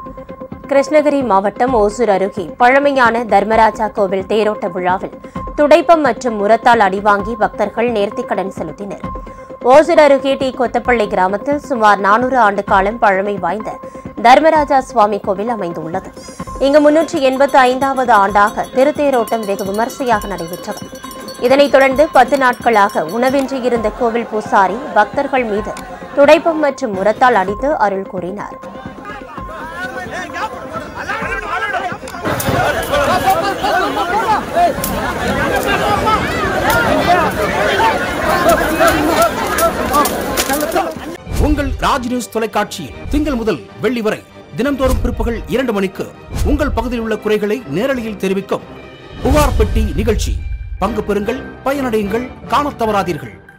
கிருஷ்ணகிரி மாவட்டம் ஓசூர் அருகே பழமையான தர்மராஜா கோவில் தேரோட்ட விழாவில் துடைப்பம் மற்றும் முரத்தால் அடிவாங்கி பக்தர்கள் நேர்த்திக்கடன் செலுத்தினர் ஓசூர் அருகே டி கொத்தப்பள்ளி கிராமத்தில் சுமார் நானூறு ஆண்டு காலம் பழமை வாய்ந்த தர்மராஜா சுவாமி கோவில் அமைந்துள்ளது இங்கு முன்னூற்றி எண்பத்தி ஐந்தாவது ஆண்டாக திருத்தேரோட்டம் வெகு விமர்சையாக நடைபெற்றது இதனைத் தொடர்ந்து பத்து நாட்களாக உணவின்றி இருந்த கோவில் பூசாரி பக்தர்கள் மீது துடைப்பம் மற்றும் முரத்தால் அடித்து அருள் கூறினார் உங்கள் ராஜ் நியூஸ் தொலைக்காட்சியில் திங்கள் முதல் வெள்ளி வரை தினம்தோறும் பிற்பகல் இரண்டு மணிக்கு உங்கள் பகுதியில் உள்ள குறைகளை நேரலையில் தெரிவிக்கும் புகார் பெட்டி நிகழ்ச்சி பங்கு பெறுங்கள் பயனடையுங்கள் காணத் தவறாதீர்கள்